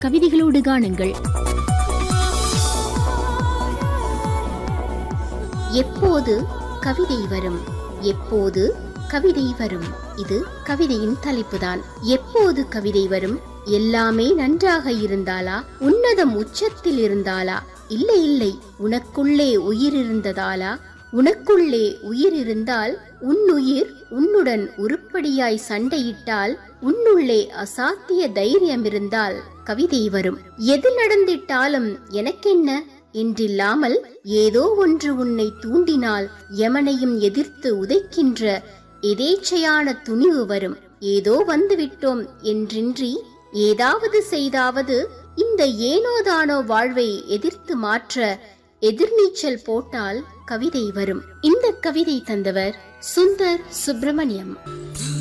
கவிதைகளோடு காணுங்கள் எப்போது கவிதை வரும் எப்போது கவிதை வரும் இது கவிதையின் தலைப்புதான் எப்போது கவிதை வரும் எல்லாமே நன்றாக இருந்தாலா உன்னதம் உச்சத்தில் இருந்தாலா இல்லை இல்லை உனக்குள்ளே உயிர் இருந்ததாலா உனக்குள்ளே உயிர் இருந்தால் உன்னுயிர் உன்னுடன் உருப்படியாய் சண்டையிட்டால் உன்னுள்ளே அசாத்திய தைரியம் இருந்தால் கவிதை வரும் எது நடந்திட்டாலும் எனக்கென்ன என்றில்லாமல் ஏதோ ஒன்று உன்னை தூண்டினால் யமனையும் எதிர்த்து உதைக்கின்ற எதேச்சையான துணிவு வரும் ஏதோ வந்துவிட்டோம் என்றின்றி ஏதாவது செய்தாவது இந்த ஏனோதானோ வாழ்வை எதிர்த்து மாற்ற எதிர்நீச்சல் போட்டால் கவிதை வரும் இந்த கவிதை தந்தவர் சுந்தர் சுப்பிரமணியம்